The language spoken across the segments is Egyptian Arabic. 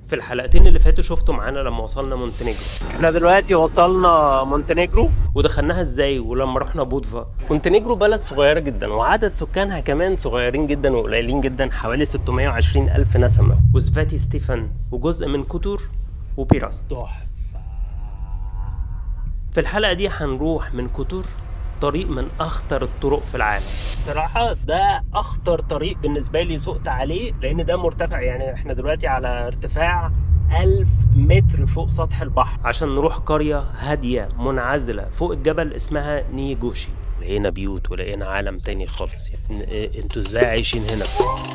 في الحلقتين اللي فاتوا شفتوا معانا لما وصلنا مونتينيجرو احنا دلوقتي وصلنا مونتينيجرو ودخلناها ازاي ولما رحنا بودفا مونتينيجرو بلد صغيره جدا وعدد سكانها كمان صغيرين جدا وقليلين جدا حوالي 620 الف نسمه وسفاتي ستيفان وجزء من كوتور وبيراست في الحلقه دي هنروح من كوتور طريق من اخطر الطرق في العالم بصراحه ده اخطر طريق بالنسبه لي سقت عليه لان ده مرتفع يعني احنا دلوقتي على ارتفاع ألف متر فوق سطح البحر عشان نروح قرية هادية منعزلة فوق الجبل اسمها نيجوشي لقينا بيوت ولقينا عالم تاني خالص بس إن- إيه، انتوا ازاي عايشين هنا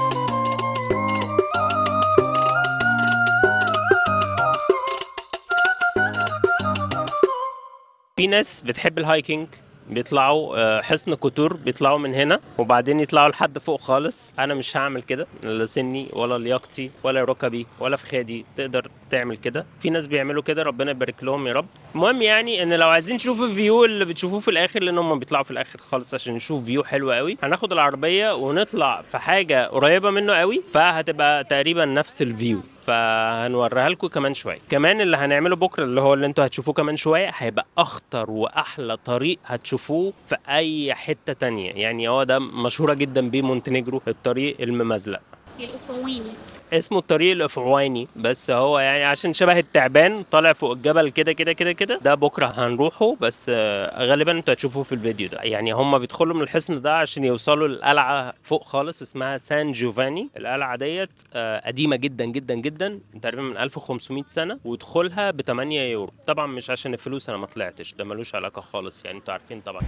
في ناس بتحب الهايكنج بيطلعوا آه، حصن كتور بيطلعوا من هنا وبعدين يطلعوا لحد فوق خالص انا مش هعمل كده لا سني ولا لياقتي ولا ركبي ولا فخادي تقدر تعمل كده في ناس بيعملوا كده ربنا يبارك لهم يا رب المهم يعني ان لو عايزين تشوفوا الفيو اللي بتشوفوه في الاخر لان هم بيطلعوا في الاخر خالص عشان نشوف فيو حلو قوي هناخد العربيه ونطلع في حاجه قريبه منه قوي فهتبقى تقريبا نفس الفيو فهنوريها لكم كمان شويه كمان اللي هنعمله بكره اللي هو اللي انتوا هتشوفوه كمان شويه هيبقى اخطر واحلى طريق هتشوفوه في اي حته تانية يعني هو ده مشهوره جدا بمونتينيجرو الطريق الممزلق الأفويني اسمه الطريق الافعواني بس هو يعني عشان شبه التعبان طالع فوق الجبل كده كده كده كده ده بكره هنروحه بس آه، غالبا انتوا هتشوفوه في الفيديو ده يعني هم بيدخلوا من الحصن ده عشان يوصلوا للقلعه فوق خالص اسمها سان جوفاني القلعه ديت آه، قديمه جدا جدا جدا تقريبا من 1500 سنه ودخولها ب 8 يورو طبعا مش عشان الفلوس انا ما طلعتش ده ملوش علاقه خالص يعني انتوا عارفين طبعا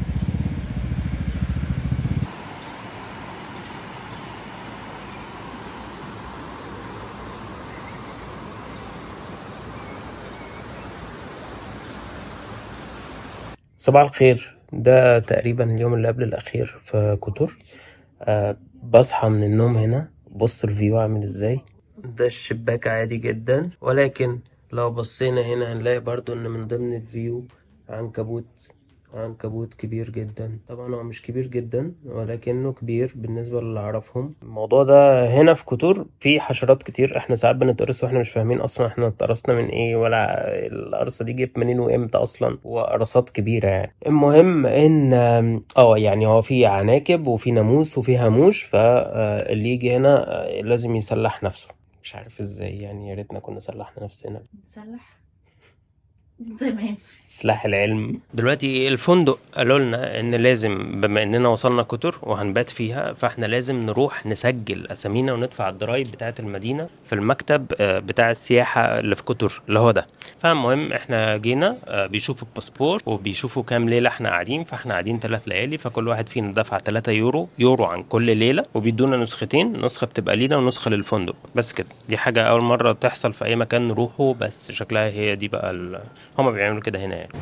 صباح الخير ده تقريبا اليوم اللي قبل الأخير في كوتور أه بصحى من النوم هنا بص الفيو عامل ازاي ده الشباك عادي جدا ولكن لو بصينا هنا هنلاقي برضو ان من ضمن الفيو عنكبوت عنكبوت كبير جدا طبعا هو مش كبير جدا ولكنه كبير بالنسبة للي اعرفهم الموضوع ده هنا في كوتور في حشرات كتير احنا ساعات بنتقرص واحنا مش فاهمين اصلا احنا اتقرصنا من ايه ولا القرصة دي جت منين وامتى اصلا وقرصات كبيرة يعني المهم ان اه يعني هو في عناكب وفي ناموس وفي هاموش فاللي يجي هنا آه، لازم يسلح نفسه مش عارف ازاي يعني يا ريتنا كنا سلحنا نفسنا مسلح تمام سلاح العلم دلوقتي الفندق قالوا لنا ان لازم بما اننا وصلنا كتر وهنبات فيها فاحنا لازم نروح نسجل اسامينا وندفع الضرايب بتاعه المدينه في المكتب آه، بتاع السياحه اللي في كتر اللي هو ده فالمهم احنا جينا آه، بيشوفوا الباسبور وبيشوفوا كام ليله احنا قاعدين فاحنا قاعدين ثلاث ليالي فكل واحد فينا دفع 3 يورو يورو عن كل ليله وبيدونا نسختين نسخه بتبقى لينا ونسخه للفندق بس كده دي حاجه اول مره تحصل في اي مكان نروحه بس شكلها هي دي بقى ال... هما بيعملوا كده هنا يعني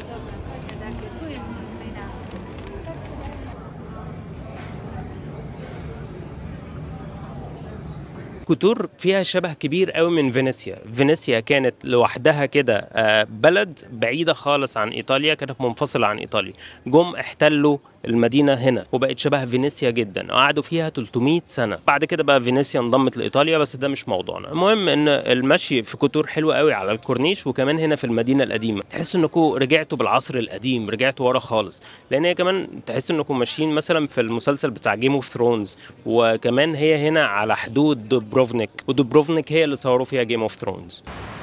كوتور فيها شبه كبير قوي من فينيسيا فينيسيا كانت لوحدها كده آه، بلد بعيدة خالص عن إيطاليا كانت منفصلة عن إيطاليا جم احتلوا المدينة هنا وبقت شبه فينيسيا جدا قعدوا فيها 300 سنة بعد كده بقى فينيسيا انضمت لإيطاليا بس ده مش موضوعنا المهم إن المشي في كوتور حلو قوي على الكورنيش وكمان هنا في المدينة القديمة تحس إنكم رجعتوا بالعصر القديم رجعتوا ورا خالص لأن هي كمان تحس إنكم ماشيين مثلا في المسلسل بتاع جيم اوف ثرونز وكمان هي هنا على حدود دوبروفنيك ودوبروفنيك هي اللي صوروا فيها جيم اوف ثرونز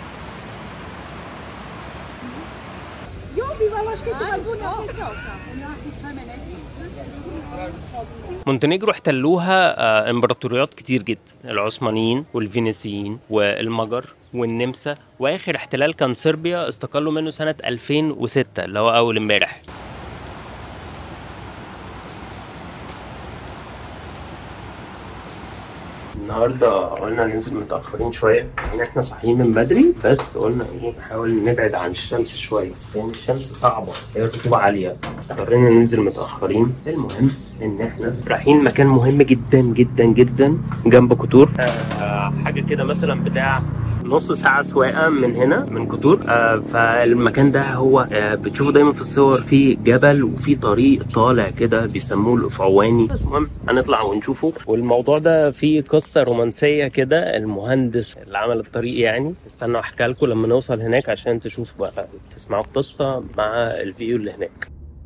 مونتينيجرو احتلوها آه، امبراطوريات كتير جدا العثمانيين والفينيسيين والمجر والنمسا واخر احتلال كان صربيا استقلوا منه سنة 2006 اللي هو اول امبارح النهارده قلنا ننزل متأخرين شوية يعني احنا صاحيين من بدري بس قلنا ايه نحاول نبعد عن الشمس شوية لأن الشمس صعبة هي الرطوبة عالية اضطرينا ننزل متأخرين المهم إن احنا رايحين مكان مهم جدا جدا جدا جنب كوتور آه حاجة كده مثلا بتاع نص ساعة سواقة من هنا من كتور آه فالمكان ده هو آه بتشوفه دايما في الصور فيه جبل وفيه طريق طالع كده بيسموه الأفعواني المهم هنطلع ونشوفه والموضوع ده فيه قصة رومانسية كده المهندس اللي عمل الطريق يعني استنوا احكي لكم لما نوصل هناك عشان تشوفوا بقى تسمعوا القصة مع الفيو اللي هناك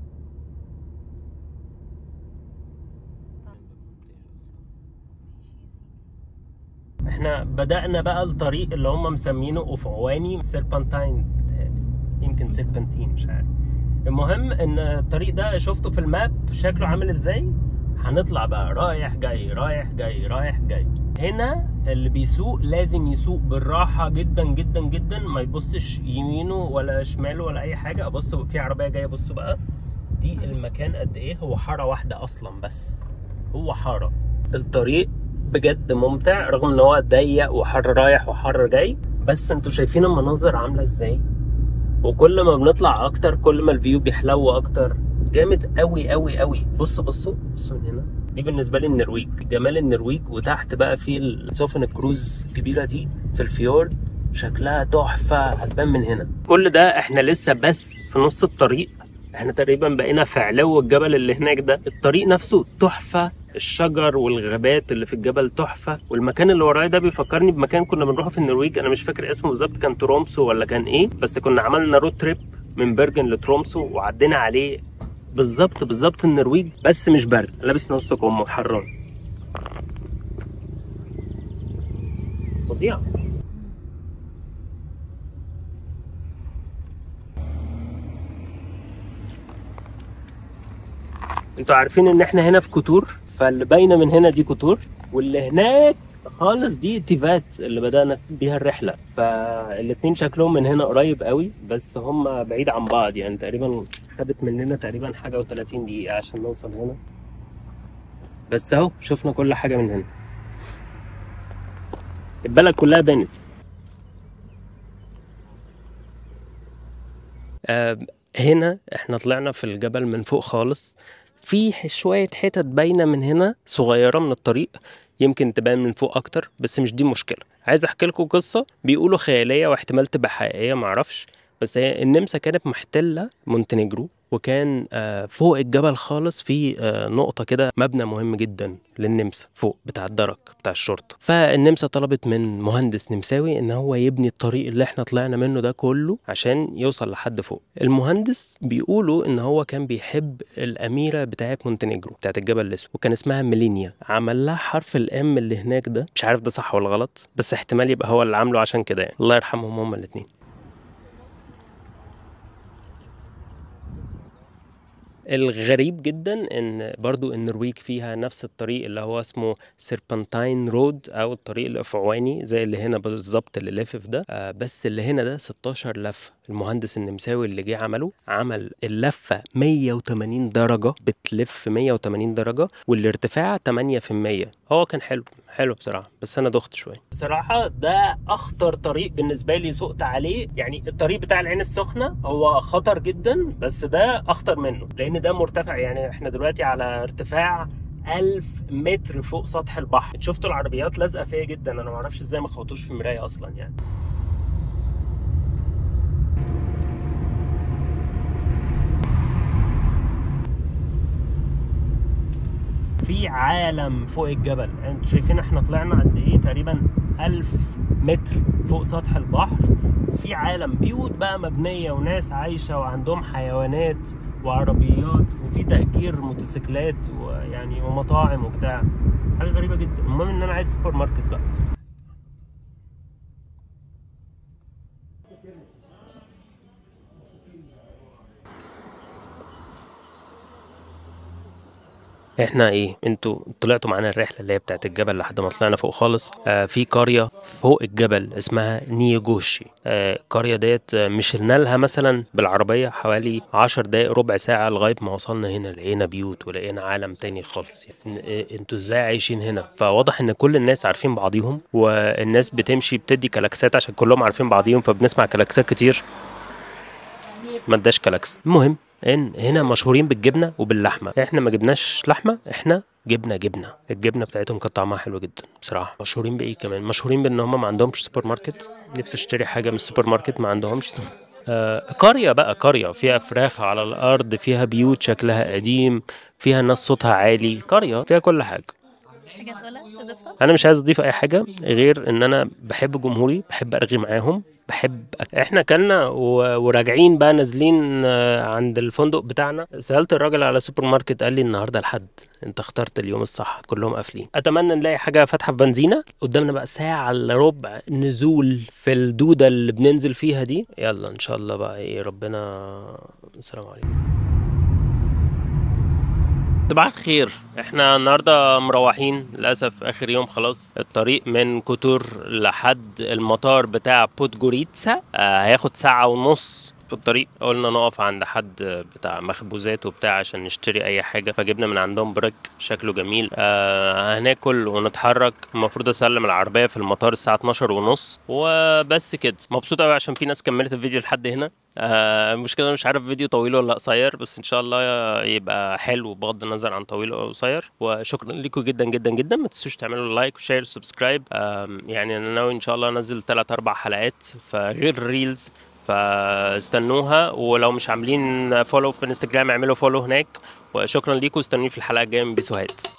احنا بدأنا بقى الطريق اللي هم مسمينه أفعواني سيربنتاين بتهيألي. يمكن سيربنتين مش عارف المهم ان الطريق ده شفته في الماب شكله عامل ازاي هنطلع بقى رايح جاي رايح جاي رايح جاي هنا اللي بيسوق لازم يسوق بالراحة جدا جدا جدا ما يبصش يمينه ولا شماله ولا اي حاجة بص في عربية جاية بصوا بقى دي المكان قد ايه هو حارة واحدة اصلا بس هو حارة الطريق بجد ممتع رغم ان هو ضيق وحر رايح وحر جاي بس انتوا شايفين المناظر عامله ازاي وكل ما بنطلع اكتر كل ما الفيو بيحلو اكتر جامد قوي قوي قوي بصوا بصوا بصوا من هنا دي بالنسبه لي النرويج جمال النرويج وتحت بقى في السفن الكروز الكبيره دي في الفيورد شكلها تحفه هتبان من هنا كل ده احنا لسه بس في نص الطريق احنا تقريبا بقينا في علو الجبل اللي هناك ده الطريق نفسه تحفه الشجر والغابات اللي في الجبل تحفه والمكان اللي ورايا ده بيفكرني بمكان كنا بنروحه في النرويج انا مش فاكر اسمه بالظبط كان ترومسو ولا كان ايه بس كنا عملنا رود تريب من برجن لترومسو وعدينا عليه بالظبط بالظبط النرويج بس مش برد لابس نص كم وحران فظيع انتوا عارفين ان احنا هنا في كوتور فاللي باينه من هنا دي كوتور واللي هناك خالص دي تيفات اللي بدأنا بيها الرحلة فالاتنين شكلهم من هنا قريب قوي بس هم بعيد عن بعض يعني تقريبا خدت مننا تقريبا حاجة و30 دقيقة عشان نوصل هنا بس اهو شفنا كل حاجة من هنا البلد كلها بانت آه هنا احنا طلعنا في الجبل من فوق خالص في شوية حتت باينة من هنا صغيرة من الطريق يمكن تبان من فوق أكتر بس مش دي مشكلة عايز أحكي لكم قصة بيقولوا خيالية واحتمال تبقى حقيقية معرفش بس هي النمسا كانت محتلة مونتينيجرو وكان آه، فوق الجبل خالص في آه، نقطة كده مبنى مهم جدا للنمسا فوق بتاع الدرك بتاع الشرطة فالنمسا طلبت من مهندس نمساوي ان هو يبني الطريق اللي احنا طلعنا منه ده كله عشان يوصل لحد فوق المهندس بيقولوا ان هو كان بيحب الاميرة بتاعت مونتينيجرو بتاعت الجبل الاسود وكان اسمها ميلينيا عمل لها حرف الام اللي هناك ده مش عارف ده صح ولا غلط بس احتمال يبقى هو اللي عامله عشان كده يعني الله يرحمهم هما الاتنين الغريب جدا ان برضو النرويج فيها نفس الطريق اللي هو اسمه سيربنتاين رود او الطريق الافعواني زي اللي هنا بالظبط اللي لافف ده آه بس اللي هنا ده 16 لفه المهندس النمساوي اللي جه عمله عمل اللفه 180 درجه بتلف 180 درجه والارتفاع 8% هو كان حلو حلو بصراحه بس انا دخت شويه بصراحه ده اخطر طريق بالنسبه لي سقت عليه يعني الطريق بتاع العين السخنه هو خطر جدا بس ده اخطر منه لان ده مرتفع يعني احنا دلوقتي على ارتفاع 1000 متر فوق سطح البحر شفتوا العربيات لازقه فيا جدا انا ما اعرفش ازاي ما خبطوش في مرايه اصلا يعني في عالم فوق الجبل يعني انتوا شايفين احنا طلعنا قد ايه تقريبا 1000 متر فوق سطح البحر وفي عالم بيوت بقى مبنيه وناس عايشه وعندهم حيوانات وعربيات وفي تأجير موتوسيكلات ويعني ومطاعم وبتاع حاجه غريبه جدا المهم ان انا عايز سوبر ماركت بقى احنا ايه انتوا طلعتوا معانا الرحله اللي هي بتاعت الجبل لحد ما طلعنا فوق خالص آه في قريه فوق الجبل اسمها نيجوشي آه القريه ديت آه، مشينا لها مثلا بالعربيه حوالي 10 دقائق ربع ساعه لغايه ما وصلنا هنا لقينا بيوت ولقينا عالم تاني خالص بس إن- آه، انتوا ازاي عايشين هنا فواضح ان كل الناس عارفين بعضيهم والناس بتمشي بتدي كلاكسات عشان كلهم عارفين بعضيهم فبنسمع كلاكسات كتير ما اداش كلاكس المهم ان هنا مشهورين بالجبنه وباللحمه احنا ما جبناش لحمه احنا جبنه جبنه الجبنه بتاعتهم كانت طعمها حلو جدا بصراحه مشهورين بايه كمان مشهورين بان هم ما عندهمش سوبر ماركت نفسي اشتري حاجه من السوبر ماركت ما عندهمش آه قريه بقى قريه فيها فراخ على الارض فيها بيوت شكلها قديم فيها ناس صوتها عالي قريه فيها كل حاجه حاجة تقولها تضيفها انا مش عايز اضيف اي حاجه غير ان انا بحب جمهوري بحب ارغي معاهم بحب احنا كلنا و- وراجعين بقى نازلين آه، عند الفندق بتاعنا سالت الراجل على سوبر ماركت قال لي النهارده الحد انت اخترت اليوم الصح كلهم قافلين اتمنى نلاقي حاجه فاتحه في بنزينه قدامنا بقى ساعه الا ربع نزول في الدوده اللي بننزل فيها دي يلا ان شاء الله بقى ايه ربنا السلام عليكم صباح الخير احنا النهارده مروحين للاسف اخر يوم خلاص الطريق من كوتور لحد المطار بتاع بودجوريتسا آه هياخد ساعة ونص في الطريق قلنا نقف عند حد بتاع مخبوزات وبتاع عشان نشتري اي حاجه فجبنا من عندهم بريك شكله جميل آه هناكل ونتحرك المفروض اسلم العربيه في المطار الساعه 12 ونص وبس كده مبسوط قوي عشان في ناس كملت الفيديو لحد هنا آه المشكله أنا مش عارف فيديو طويل ولا قصير بس ان شاء الله يبقى حلو بغض النظر عن طويل او قصير وشكرا لكم جدا جدا جدا ما تنسوش تعملوا لايك وشير وسبسكرايب آم، يعني انا ناوي ان شاء الله انزل 3 4 حلقات فغير ريلز فاستنوها ولو مش عاملين فولو في انستجرام اعملوا فولو هناك وشكرا ليكم استنوني في الحلقه الجايه من بيسوهات